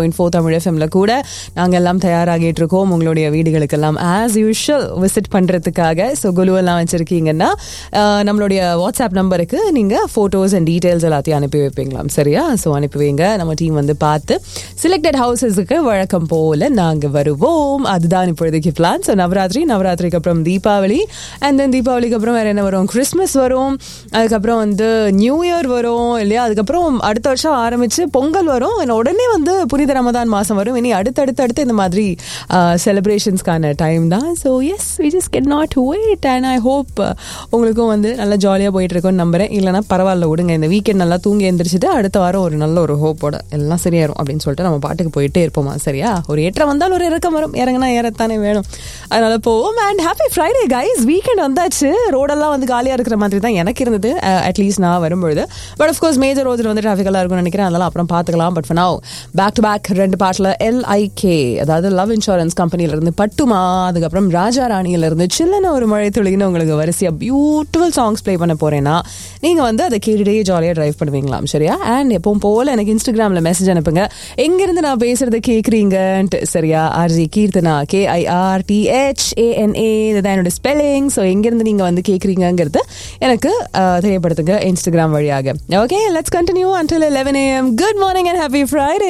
point four Tamil எஃப்எம்ல கூட நாங்கள் எல்லாம் தயாராகிட்டு இருக்கோம் உங்களுடைய வீடுகளுக்கெல்லாம் ஆஸ் யூஷுவல் விசிட் பண்ணுறதுக்காக ஸோ குழுவெல்லாம் வச்சுருக்கீங்கன்னா ஆஹ், நம்மளுடைய வாட்ஸ்அப் நம்பருக்கு நீங்கள் ஃபோட்டோஸ் அண்ட் டீட்டெயில்ஸ் எல்லாத்தையும் அனுப்பி வைப்பீங்களாம் சரியா ஸோ அனுப்பி வைங்க நம்ம டீம் வந்து பார்த்து செலக்டட் ஹவுசஸுக்கு வழக்கம் போல நாங்கள் வருவோம் அதுதான் இப்பொழுதைக்கு பிளான் ஸோ நவராத்திரி நவராத்திரிக்கு அப்புறம் தீபாவளி அண்ட் தென் தீபாவளிக்கு அப்புறம் வேற என்ன வரும் கிறிஸ்மஸ் வரும் அதுக்கப்புறம் வந்து நியூ இயர் வரும் இல்லையா அதுக்கப்புறம் அடுத்த வருஷம் ஆரம்பிச்சு பொங்கல் வரும் and உடனே வந்து புனித ரமதான் மாதம் வரும் இனி அடுத்தடுத்து அடுத்து இந்த மாதிரி செலிப்ரேஷன்ஸ்க்கான டைம் தான் so yes we just get not wait and I hope உங்களுக்கும் வந்து நல்லா ஜாலியாக போயிட்டு இருக்கும்னு நம்புறேன் இல்லைனா பரவாயில்ல விடுங்க இந்த வீக்கெண்ட் நல்லா தூங்கி எந்திரிச்சிட்டு அடுத்த வாரம் ஒரு நல்ல ஒரு ஹோப்போட எல்லாம் சரியாயிரும் அப்படின்னு சொல்லிட்டு நம்ம பாட்டுக்கு போயிட்டே இருப்போமா சரியா ஒரு ஏற்றம் வந்தால் ஒரு இறக்கம் வரும் இறங்கினா ஏறத்தானே வேணும் அதனால போவோம் and happy Friday guys weekend வந்தாச்சு ரோடெல்லாம் வந்து காலியாக இருக்கிற மாதிரி தான் எனக்கு இருந்தது அட்லீஸ்ட் நான் வரும்பொழுது பட் ஆஃப்கோர்ஸ் மேஜர் ரோட்ஸில் வந்து டிராஃபிக்கெல்லாம் இருக்கும்னு நினைக்கிறேன் அதெல்லாம் அப்புறம் பார்த்துக்கலாம் but for now back to back ரெண்டு பாட்டில் எல்ஐகே அதாவது லவ் இன்சூரன்ஸ் கம்பெனிலேருந்து பட்டுமா அதுக்கப்புறம் ராஜா ராணியிலேருந்து சில்லன ஒரு மழை துளின்னு உங்களுக்கு வரிசையாக பியூட்டிஃபுல் சாங்ஸ் ப்ளே பண்ண போறேன்னா நீங்கள் வந்து அதை கேட்டுட்டே ஜாலியாக டிரைவ் பண்ணுவீங்களாம் சரியா அண்ட் எப்பவும் போல எனக்கு இன்ஸ்டாகிராமில் மெசேஜ் அனுப்புங்க எங்கேருந்து நான் பேசுறது கேட்குறீங்கன்ட்டு சரியா RJ Keerthana K I R T H A N A இதுதான் என்னோட ஸ்பெல்லிங் ஸோ எங்கேருந்து நீங்கள் வந்து கேட்குறீங்கிறது எனக்கு அஹ், தெரியப்படுத்துங்க இன்ஸ்டாகிராம் வழியாக okay let's continue until eleven AM good morning and happy Friday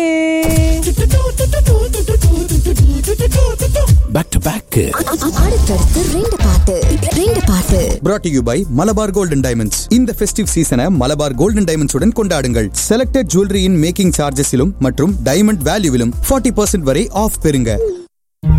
back to back அடுத்தடுத்து ரெண்டு பாட்டு ரெண்டு பாட்டு brought to you by Malabar golden diamonds இந்த ஃபெஸ்டிவ் சீசனை மலபார் கோல்டன் டைமண்ட்ஸ் உடன் கொண்டாடுங்கள் செலக்டட் ஜுவல்லரியின் மேக்கிங் சார்ஜஸிலும் மற்றும் டைமண்ட் வேல்யூவிலும் 40% வரை ஆஃப் பெறுங்க